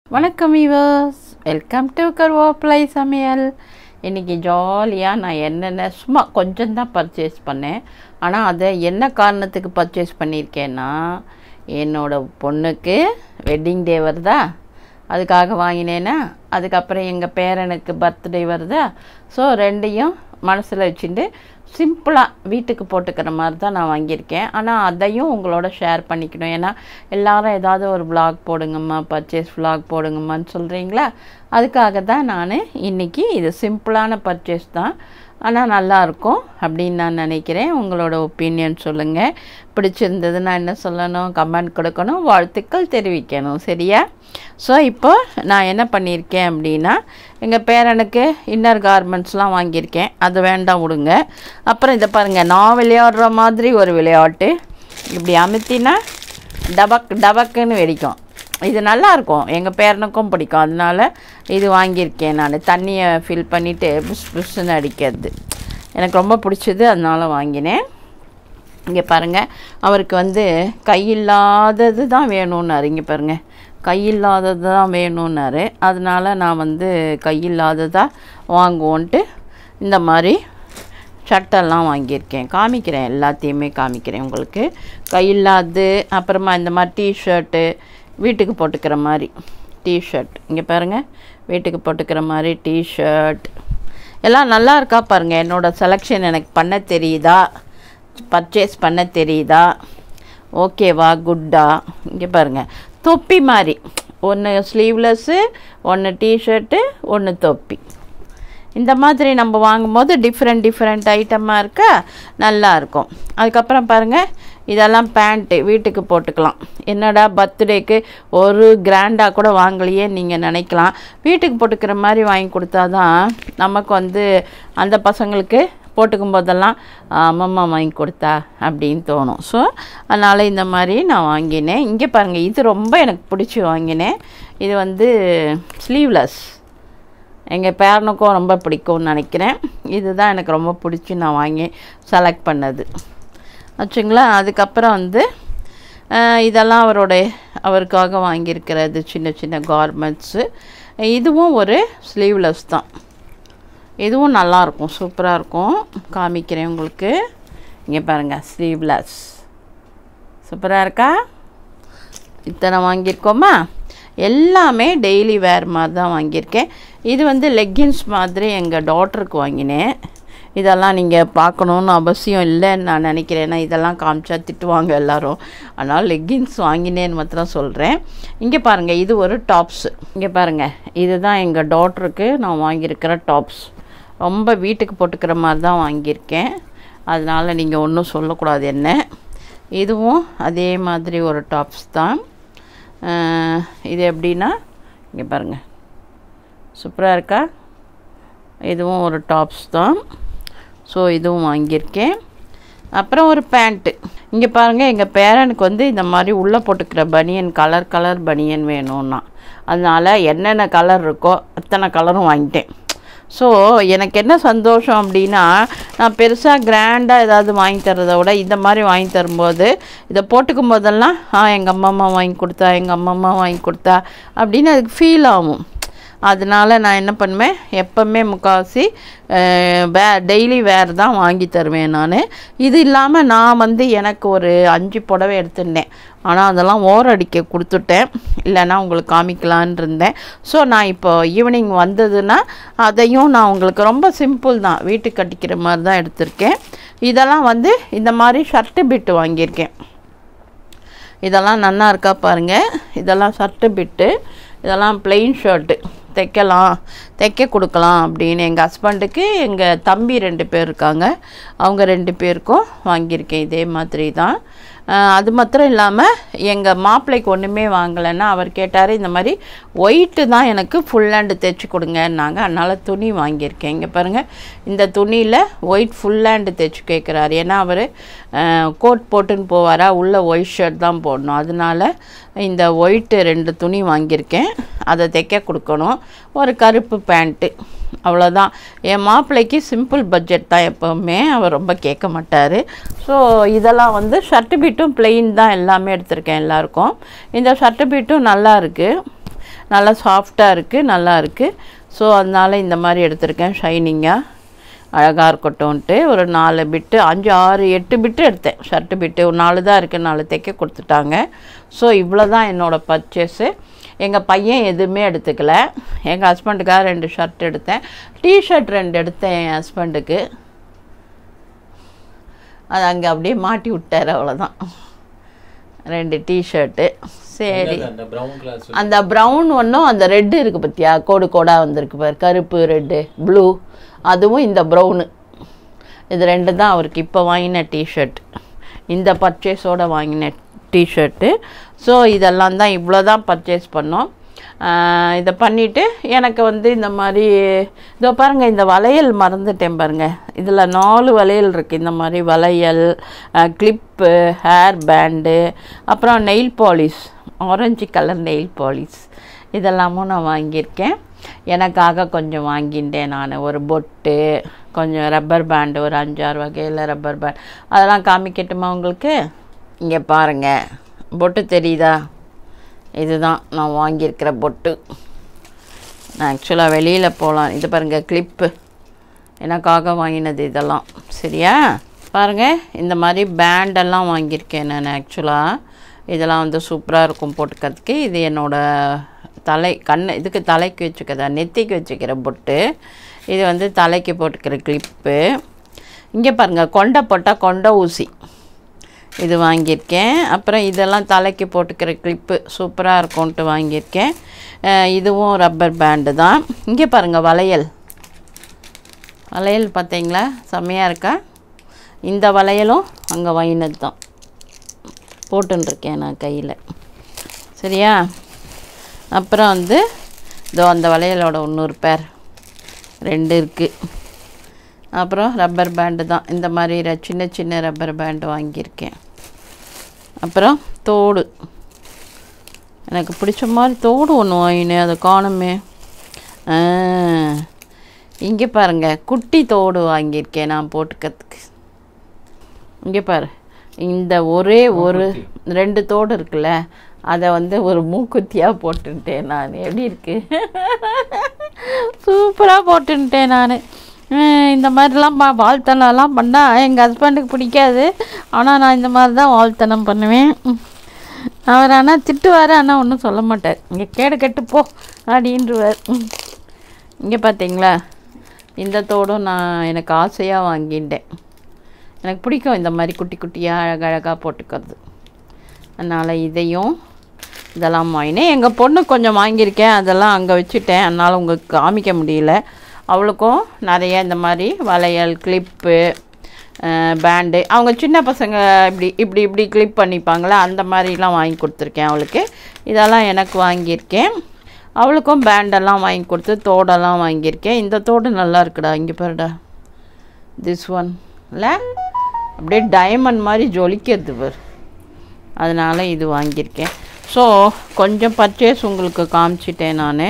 வணக்கம் ஈவர்ஸ் welcome to கருவேப்பிலை சமையல் இன்றைக்கி ஜாலியாக நான் என்னென்ன சும்மா கொஞ்சம் தான் பர்ச்சேஸ் பண்ணேன் ஆனால் அதை என்ன காரணத்துக்கு பர்ச்சேஸ் பண்ணியிருக்கேன்னா என்னோட பொண்ணுக்கு வெட்டிங் டே வருதா அதுக்காக வாங்கினேன்னா அதுக்கப்புறம் எங்கள் பேரனுக்கு பர்த்டே வருதா ஸோ ரெண்டையும் மனசில் வச்சுட்டு சிம்பிளாக வீட்டுக்கு போட்டுக்கிற மாதிரி தான் நான் வாங்கியிருக்கேன் ஆனால் அதையும் உங்களோட ஷேர் பண்ணிக்கணும் ஏன்னா எல்லாரும் ஏதாவது ஒரு vlog போடுங்கம்மா பர்ச்சேஸ் vlog போடுங்கம்மான்னு சொல்கிறீங்களா அதுக்காக தான் நான் இன்றைக்கி இது சிம்பிளான பர்ச்சேஸ் தான் ஆனால் நல்லாயிருக்கும் அப்படின்னு நான் நினைக்கிறேன் உங்களோட ஒப்பீனியன் சொல்லுங்கள் பிடிச்சிருந்ததுன்னா என்ன சொல்லணும் கமெண்ட் கொடுக்கணும் வாழ்த்துக்கள் தெரிவிக்கணும் சரியா ஸோ இப்போ நான் என்ன பண்ணியிருக்கேன் அப்படின்னா எங்கள் பேரனுக்கு இன்னர் கார்மெண்ட்ஸ்லாம் வாங்கியிருக்கேன் அது வேண்டாம் விடுங்க அப்புறம் இதை பாருங்கள் நான் விளையாடுற மாதிரி ஒரு விளையாட்டு இப்படி அமுத்தினா டபக் டபக்குன்னு வெடிக்கும் இது நல்லா இருக்கும் எங்கள் பேரனுக்கும் பிடிக்கும் அதனால இது வாங்கியிருக்கேன் நான் தண்ணியை ஃபில் பண்ணிவிட்டு புஷ் புஷ்ஷுன்னு அடிக்கிறது எனக்கு ரொம்ப பிடிச்சது அதனால வாங்கினேன் இங்கே பாருங்கள் அவருக்கு வந்து கையில்லாதது தான் வேணும்னாரு இங்கே பாருங்கள் கையில்லாதது தான் வேணும்னாரு அதனால நான் வந்து கையில்லாததாக வாங்குவோன்ட்டு இந்த மாதிரி சட்டெல்லாம் வாங்கியிருக்கேன் காமிக்கிறேன் எல்லாத்தையுமே காமிக்கிறேன் உங்களுக்கு கையில்லாது அப்புறமா இந்த மாதிரி டிஷர்ட்டு வீட்டுக்கு போட்டுக்கிற மாதிரி டிஷர்ட் இங்கே பாருங்கள் வீட்டுக்கு போட்டுக்கிற மாதிரி டிஷர்ட் எல்லாம் நல்லா இருக்கா பாருங்கள் என்னோடய செலெக்ஷன் எனக்கு பண்ண தெரியுதா பர்ச்சேஸ் பண்ண தெரியுதா ஓகேவா குட்டா இங்கே பாருங்கள் தொப்பி மாதிரி ஒன்று ஸ்லீவ்லெஸ்ஸு ஒன்று டிஷர்ட்டு ஒன்று தொப்பி இந்த மாதிரி நம்ம வாங்கும்போது டிஃப்ரெண்ட் டிஃப்ரெண்ட் ஐட்டமாக இருக்கா நல்லா இருக்கும் அதுக்கப்புறம் பாருங்கள் இதெல்லாம் பேண்ட்டு வீட்டுக்கு போட்டுக்கலாம் என்னடா பர்த்டேக்கு ஒரு கிராண்டாக கூட வாங்கலையே நீங்கள் நினைக்கலாம் வீட்டுக்கு போட்டுக்கிற மாதிரி வாங்கி கொடுத்தா தான் நமக்கு வந்து அந்த பசங்களுக்கு போட்டுக்கும் போதெல்லாம் அம்மம்மா வாங்கி கொடுத்தா அப்படின்னு தோணும் ஸோ அதனால் இந்த மாதிரி நான் வாங்கினேன் இங்கே பாருங்கள் இது ரொம்ப எனக்கு பிடிச்சி வாங்கினேன் இது வந்து ஸ்லீவ்லெஸ் எங்கள் பேரனுக்கும் ரொம்ப பிடிக்கும்னு நினைக்கிறேன் இதுதான் எனக்கு ரொம்ப பிடிச்சி நான் வாங்கி செலக்ட் பண்ணது வச்சுங்களா அதுக்கப்புறம் வந்து அஹ், இதெல்லாம் அவருடைய அவருக்காக வாங்கியிருக்கிறது சின்ன சின்ன கார்மெண்ட்ஸு இதுவும் ஒரு ஸ்லீவ்லெஸ் தான் இதுவும் நல்லாயிருக்கும் சூப்பராக இருக்கும் காமிக்கிறேன் உங்களுக்கு இங்கே பாருங்கள் ஸ்லீவ்லெஸ் சூப்பராக இருக்கா இத்தனை வாங்கியிருக்கோமா எல்லாமே டெய்லி வேர் மாதிரி தான் வாங்கியிருக்கேன் இது வந்து லெக்கின்ஸ் மாதிரி எங்கள் டாட்டருக்கு வாங்கினேன் இதெல்லாம் நீங்கள் பார்க்கணுன்னு அவசியம் இல்லைன்னு நான் நினைக்கிறேன் ஏன்னா இதெல்லாம் காமிச்சா திட்டுவாங்க எல்லாரும் அதனால் லெக்கின்ஸ் வாங்கினேன்னு மாத்திரம் சொல்கிறேன் இங்கே பாருங்கள் இது ஒரு டாப்ஸ் இங்கே பாருங்கள் இதுதான் எங்கள் டாட்டருக்கு நான் வாங்கியிருக்கிற டாப்ஸ் ரொம்ப வீட்டுக்கு போட்டுக்கிற மாதிரி தான் வாங்கியிருக்கேன் அதனால் நீங்கள் ஒன்றும் சொல்லக்கூடாது என்ன இதுவும் அதே மாதிரி ஒரு டாப்ஸ் தான் அஹ், இது எப்படின்னா இங்கே பாருங்கள் சூப்பராக இருக்கா இதுவும் ஒரு டாப்ஸ் தான் ஸோ இதுவும் வாங்கியிருக்கேன் அப்புறம் ஒரு பேண்ட்டு இங்கே பாருங்கள் எங்கள் பேரனுக்கு வந்து இந்த மாதிரி உள்ளே போட்டுக்கிற பனியன் கலர் கலர் பனியன் வேணும்னா அதனால் என்னென்ன கலர் இருக்கோ அத்தனை கலரும் வாங்கிட்டேன் ஸோ எனக்கு என்ன சந்தோஷம் அப்படின்னா நான் பெருசாக கிராண்டாக ஏதாவது வாங்கி தரதை விட இந்த மாதிரி வாங்கி தரும்போது இதை போட்டுக்கும் போதெல்லாம் ஆ எங்கள் அம்மா வாங்கி கொடுத்தா எங்கள் அம்மா வாங்கி கொடுத்தா அப்படின்னு அதுக்கு ஃபீல் ஆகும் அதனால நான் என்ன பண்ணுவேன் எப்போவுமே முக்கால்வாசி அஹ், வே டெய்லி வேர் தான் வாங்கி தருவேன் நான் இது இல்லாமல் நான் வந்து எனக்கு ஒரு அஞ்சு புடவை எடுத்திருந்தேன் ஆனால் அதெல்லாம் ஓரடிக்க கொடுத்துட்டேன் இல்லைன்னா உங்களுக்கு காமிக்கலான் இருந்தேன் ஸோ நான் இப்போ ஈவினிங் வந்ததுன்னா அதையும் நான் உங்களுக்கு ரொம்ப சிம்பிள் தான் வீட்டுக்கு கட்டிக்கிற மாதிரி தான் எடுத்திருக்கேன் இதெல்லாம் வந்து இந்த மாதிரி ஷர்ட்டு பிட்டு வாங்கியிருக்கேன் இதெல்லாம் நல்லா இருக்கா பாருங்க இதெல்லாம் சர்ட்டு பிட்டு இதெல்லாம் plain ஷர்ட்டு தைக்கலாம் தைக்க கொடுக்கலாம் அப்படின்னு எங்கள் ஹஸ்பண்டுக்கு எங்கள் தம்பி ரெண்டு பேர் இருக்காங்க அவங்க ரெண்டு பேருக்கும் வாங்கியிருக்கேன் இதே மாதிரி தான் அஹ் அது மாத்திரம் இல்லாமல் எங்கள் மாப்பிள்ளைக்கு ஒன்றுமே வாங்கலைன்னா அவர் கேட்டார் இந்த மாதிரி ஒயிட்டு தான் எனக்கு ஃபுல் ஹேண்டு தைச்சி கொடுங்கன்னாங்க அதனால் துணி வாங்கியிருக்கேன் இங்கே பாருங்கள் இந்த துணியில் ஒயிட் ஃபுல் ஹேண்டு தைச்சி கேட்குறாரு ஏன்னா அவர் கோட் போட்டுன்னு போவாரா உள்ளே ஒயிட் ஷர்ட் தான் போடணும் அதனால இந்த ஒயிட்டு ரெண்டு துணி வாங்கியிருக்கேன் அதை தைக்க கொடுக்கணும் ஒரு கருப்பு பேண்ட்டு அவ்வளோதான் என் மாப்பிள்ளைக்கு சிம்பிள் பட்ஜெட் தான் எப்போவுமே அவர் ரொம்ப கேட்க மாட்டார் ஸோ இதெல்லாம் வந்து ஷர்ட்டு பீட்டும் plain தான் எல்லாமே எடுத்திருக்கேன் எல்லாருக்கும் இந்த ஷர்ட்டு பீட்டும் நல்லா இருக்குது நல்லா சாஃப்டாக இருக்குது நல்லா இருக்குது ஸோ அதனால் இந்த மாதிரி எடுத்திருக்கேன் ஷைனிங்காக அழகாக இருக்கட்டும்ன்ட்டு ஒரு நாலு பிட்டு அஞ்சு ஆறு எட்டு பிட்டு எடுத்தேன் ஷர்ட்டு பிட்டு ஒரு நாலு தான் இருக்குது நாலு தைக்க கொடுத்துட்டாங்க ஸோ இவ்வளோ தான் என்னோடய பர்ச்சேஸு எங்கள் பையன் எதுவுமே எடுத்துக்கல எங்கள் ஹஸ்பண்டுக்காக ரெண்டு ஷர்ட் எடுத்தேன் டிஷர்ட் ரெண்டு எடுத்தேன் என் ஹஸ்பண்டுக்கு அது அங்கே அப்படியே மாட்டி விட்டார் அவ்வளோதான் ரெண்டு டிஷர்ட்டு சரி அந்த ப்ரௌன் கிளாஸ் அந்த ப்ரௌன் ஒன்றும் அந்த ரெட்டு இருக்குது பார்த்தியா கோடு கோடாக வந்திருக்கு பாரு கருப்பு ரெட்டு ப்ளூ அதுவும் இந்த ப்ரௌனு இது ரெண்டு தான் அவருக்கு இப்போ வாங்கின டிஷர்ட் இந்த பர்ச்சேஸோட வாங்கின டிஷர்ட்டு ஸோ இதெல்லாம் தான் இவ்வளோ தான் பர்ச்சேஸ் பண்ணோம் ஆஹ் இதை பண்ணிவிட்டு எனக்கு வந்து இந்த மாதிரி இதோ பாருங்கள் இந்த வளையல் மறந்துட்டேன் பாருங்கள் இதில் நாலு வளையல் இருக்குது இந்த மாதிரி வளையல் கிளிப்பு ஹேர் பேண்டு அப்புறம் nail polish orange colour nail polish இதெல்லாமும் நான் வாங்கியிருக்கேன் எனக்காக கொஞ்சம் வாங்கிட்டேன் நான் ஒரு பொட்டு கொஞ்சம் ரப்பர் பேண்டு ஒரு அஞ்சாறு வகையில் ரப்பர் பேண்ட் அதெல்லாம் காமிக்கட்டுமா உங்களுக்கு இங்கே பாருங்கள் பொட்டு தெரியுதா இதுதான் நான் வாங்கியிருக்கிற பொட்டு நான் ஆக்சுவலாக வெளியில் போகலாம் இது பாருங்கள் கிளிப்பு எனக்காக வாங்கினது இதெல்லாம் சரியா பாருங்கள் இந்த மாதிரி பேண்டெல்லாம் வாங்கியிருக்கேன் நான் ஆக்சுவலாக இதெல்லாம் வந்து சூப்பராக இருக்கும் போட்டுக்கிறதுக்கு இது என்னோடய தலை கண் இதுக்கு தலைக்கு வச்சுக்கிறதா நெத்திக்கு வச்சுக்கிற பொட்டு இது வந்து தலைக்கு போட்டுக்கிற கிளிப்பு இங்கே பாருங்கள் கொண்டை போட்டால் கொண்டை ஊசி இது வாங்கியிருக்கேன் அப்புறம் இதெல்லாம் தலைக்கு போட்டுக்கிற கிளிப்பு சூப்பராக இருக்கும்ன்ட்டு வாங்கியிருக்கேன் அஹ் இதுவும் ரப்பர் பேண்டு தான் இங்கே பாருங்கள் வளையல் வளையல் பார்த்தீங்களா செம்மையாக இருக்கா இந்த வளையலும் அங்கே வாங்கினது தான் போட்டுருக்கேன் நான் கையில் சரியா அப்புறம் வந்து இதோ அந்த வளையலோட இன்னொரு பேர் ரெண்டு இருக்குது அப்புறம் ரப்பர் பேண்டு தான் இந்த மாதிரி ர- சின்ன சின்ன ரப்பர் பேண்டு வாங்கியிருக்கேன் அப்புறம் தோடு எனக்கு பிடிச்ச மாதிரி தோடு ஒன்று வாங்கினேன் அதை காணுமே இங்கே பாருங்க குட்டி தோடு வாங்கியிருக்கேன் நான் போட்டுக்கிறதுக்கு இங்கே பாரு இந்த ஒரே ஒரு ரெண்டு தோடு இருக்குல்ல அதை வந்து ஒரு மூக்குத்தியாக போட்டுட்டேன் நான் எப்படி இருக்கு சூப்பராக போட்டுட்டேன் நான் இந்த மாதிரிலாம் பா வாழ்த்தனம்லாம் பண்ணால் எங்கள் ஹஸ்பண்டுக்கு பிடிக்காது ஆனால் நான் இந்த மாதிரி தான் வாழ்த்தனம் பண்ணுவேன் அவர் ஆனால் திட்டுவார் ஆனால் ஒன்றும் சொல்ல மாட்டார் இங்கே கேடு கெட்டு போ அப்படின்றவர் இங்கே பார்த்தீங்களா இந்த தோடும் நான் எனக்கு ஆசையாக வாங்கிட்டேன் எனக்கு பிடிக்கும் இந்த மாதிரி குட்டி குட்டியாக அழகழகாக போட்டுக்கிறது அதனால் இதையும் இதெல்லாம் வாங்கினேன் எங்கள் பொண்ணு கொஞ்சம் வாங்கியிருக்கேன் அதெல்லாம் அங்கே வச்சுட்டேன் அதனால் உங்களுக்கு காமிக்க முடியல அவளுக்கும் நிறைய இந்த மாதிரி வளையல் கிளிப்பு பேண்டு அவங்க சின்ன பசங்க இப்படி இப்படி இப்படி கிளிப் பண்ணிப்பாங்களே அந்த மாதிரிலாம் வாங்கி கொடுத்துருக்கேன் அவளுக்கு இதெல்லாம் எனக்கு வாங்கியிருக்கேன் அவளுக்கும் பேண்டெல்லாம் வாங்கி கொடுத்து தோடெல்லாம் வாங்கியிருக்கேன் இந்த தோடு நல்லா இருக்குடா இங்கே பாருடா திஸ் ஒன் இல்லை அப்படியே டைமண்ட் மாதிரி ஜொலிக்கிறது பாரு அதனால் இது வாங்கியிருக்கேன் ஸோ கொஞ்சம் பர்ச்சேஸ் உங்களுக்கு காமிச்சிட்டேன் நான்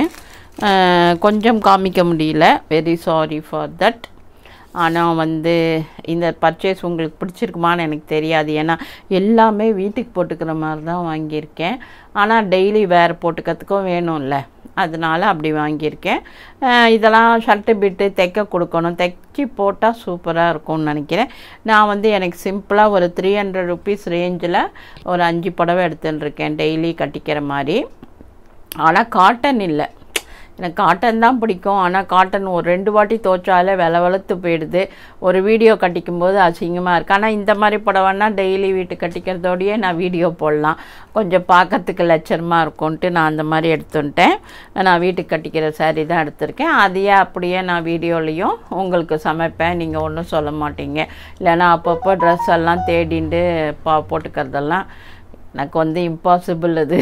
கொஞ்சம் காமிக்க முடியல வெரி சாரி ஃபார் தட் ஆனால் வந்து இந்த பர்ச்சேஸ் உங்களுக்கு பிடிச்சிருக்குமான்னு எனக்கு தெரியாது ஏன்னா எல்லாமே வீட்டுக்கு போட்டுக்கிற மாதிரி தான் வாங்கியிருக்கேன் ஆனால் டெய்லி வேறு போட்டுக்கிறதுக்கும் வேணும்ல அதனால அப்படி வாங்கியிருக்கேன் அஹ் இதெல்லாம் ஷர்ட்டு பிட்டு தைக்க கொடுக்கணும் தைச்சி போட்டால் சூப்பராக இருக்கும்னு நினைக்கிறேன் நான் வந்து எனக்கு சிம்பிளாக ஒரு த்ரீ ஹண்ட்ரட் ருபீஸ் ரேஞ்சில் ஒரு அஞ்சு புடவை எடுத்துன்னு இருக்கேன் டெய்லி கட்டிக்கிற மாதிரி ஆனால் காட்டன் இல்லை எனக்கு காட்டன் தான் பிடிக்கும் ஆனால் காட்டன் ஒரு ரெண்டு வாட்டி துவைச்சாலே வில வெளுத்து போயிடுது ஒரு வீடியோ கட்டிக்கும்போது அசிங்கமாக இருக்குது ஆனால் இந்த மாதிரி புடவைன்னா டெய்லி வீட்டு கட்டிக்கிறதோடயே நான் வீடியோ போடலாம் கொஞ்சம் பார்க்கறதுக்கு லட்சணமாக இருக்கும்ன்ட்டு நான் அந்த மாதிரி எடுத்துட்டேன் நான் வீட்டுக்கு கட்டிக்கிற saree தான் எடுத்திருக்கேன் அதையே அப்படியே நான் வீடியோலையும் உங்களுக்கு சமைப்பேன் நீங்கள் ஒன்றும் சொல்ல மாட்டீங்க இல்லைன்னா அப்பப்போ ட்ரெஸ் எல்லாம் தேடிண்டு பா போட்டுக்கிறதெல்லாம் எனக்கு வந்து இம்பாசிபிள் அது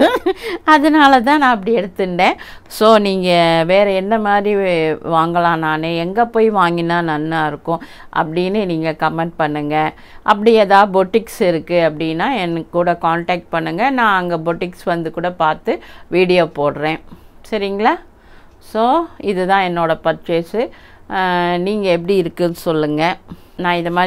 அதனால தான் நான் அப்படி எடுத்துட்டேன் ஸோ நீங்கள் வேறு என்ன மாதிரி வாங்கலாம் நான் எங்கே போய் வாங்கினா நன்னா இருக்கும் அப்படின்னு நீங்கள் கமெண்ட் பண்ணுங்கள் அப்படி ஏதாவது பொட்டிக்ஸ் இருக்குது அப்படின்னா எனக்கு கூட காண்டாக்ட் பண்ணுங்கள் நான் அங்கே பொட்டிக்ஸ் வந்து கூட பார்த்து வீடியோ போடுறேன் சரிங்களா ஸோ இதுதான் என்னோடய பர்ச்சேஸு நீங்கள் எப்படி இருக்குன்னு சொல்லுங்கள் நான் இது மாதிரி எப்பயும்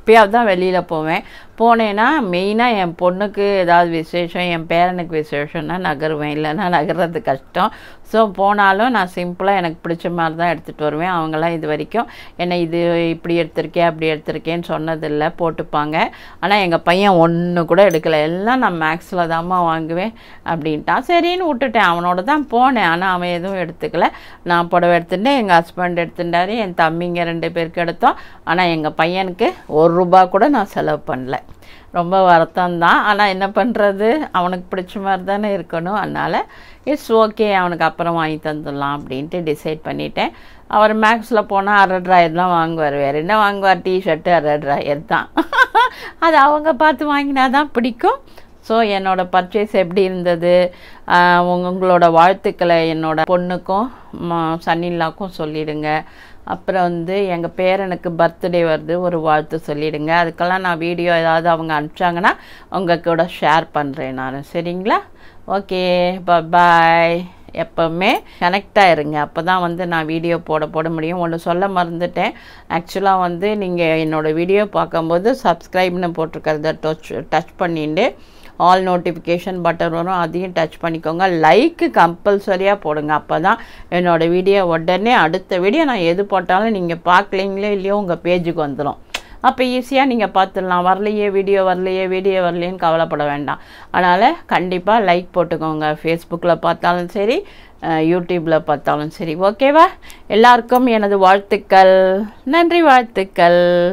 எப்பயாவது தான் வெளியில் போவேன் போனேன்னா மெயினாக என் பொண்ணுக்கு ஏதாவது விசேஷம் என் பேரனுக்கு விசேஷம்னா நகருவேன் இல்லைன்னா நகர்றது கஷ்டம் ஸோ போனாலும் நான் சிம்பிளாக எனக்கு பிடிச்ச மாதிரி தான் எடுத்துகிட்டு வருவேன் அவங்களாம் இது வரைக்கும் என்னை இது இப்படி எடுத்திருக்கேன் அப்படி எடுத்திருக்கேன்னு சொன்னதில்லை போட்டுப்பாங்க ஆனால் எங்கள் பையன் ஒன்று கூட எடுக்கலை எல்லாம் நான் மேக்ஸில் தாம்மா வாங்குவேன் அப்படின்ட்டான் சரின்னு விட்டுட்டேன் அவனோட தான் போனேன் ஆனால் அவன் எதுவும் எடுத்துக்கல நான் புடவை எடுத்துட்டேன் எங்கள் ஹஸ்பண்ட் எடுத்துட்டாரு என் தம்பிங்க ரெண்டு பேருக்கு எடுத்தோம் ஆனால் எங்கள் பையனுக்கு ஒரு ரூபா கூட நான் செலவு பண்ணல ரொம்ப வருத்தம் தான் ஆனால் என்ன பண்ணுறது அவனுக்கு பிடிச்ச மாதிரி தானே இருக்கணும் அதனால் இட்ஸ் ஓகே அவனுக்கு அப்புறம் வாங்கி தந்துடலாம் அப்படின்ட்டு டிசைட் பண்ணிட்டேன் அவர் மேக்ஸில் போனால் அரை ட்ராயர் தான் வாங்குவார் வேறு என்ன வாங்குவார் டிஷர்ட்டு அரை ட்ராயர் தான் அது அவங்க பார்த்து வாங்கினா தான் பிடிக்கும் ஸோ என்னோட பர்ச்சேஸ் எப்படி இருந்தது ஆஹ் உங்க- உங்களோட வாழ்த்துக்களை என்னோட பொண்ணுக்கும் சன்னில்லாக்கும் சொல்லிடுங்க அப்புறம் வந்து எங்கள் பேரனுக்கு பர்த்டே வருது ஒரு வாழ்த்து சொல்லிடுங்க அதுக்கெல்லாம் நான் வீடியோ ஏதாவது அவங்க அனுப்பிச்சாங்கன்னா உங்கள் கூட ஷேர் பண்ணுறேன் நான் சரிங்களா ஓகே பாய் எப்போவுமே கனெக்டாக இருங்க அப்போ தான் வந்து நான் வீடியோ போட போட முடியும் ஒன்று சொல்ல மறந்துட்டேன் ஆக்சுவலாக வந்து நீங்கள் என்னோடய வீடியோ பார்க்கும்போது சப்ஸ்கிரைப்னு போட்டிருக்கிறத டச் டச் பண்ணிட்டு ஆல் நோட்டிஃபிகேஷன் பட்டன் வரும் அதையும் டச் பண்ணிக்கோங்க லைக்கு கம்பல்சரியாக போடுங்க அப்போ தான் என்னோடய வீடியோ உடனே அடுத்த வீடியோ நான் எது போட்டாலும் நீங்கள் பார்க்கலீங்களோ இல்லையோ உங்கள் பேஜுக்கு வந்துடும் அப்போ ஈஸியாக நீங்கள் பார்த்துடலாம் வரலையே வீடியோ வரலையே வீடியோ வரலையேன்னு கவலைப்பட வேண்டாம் அதனால் கண்டிப்பாக லைக் போட்டுக்கோங்க ஃபேஸ்புக்கில் பார்த்தாலும் சரி யூடியூப்பில் பார்த்தாலும் சரி ஓகேவா எல்லாருக்கும் எனது வாழ்த்துக்கள் நன்றி வாழ்த்துக்கள்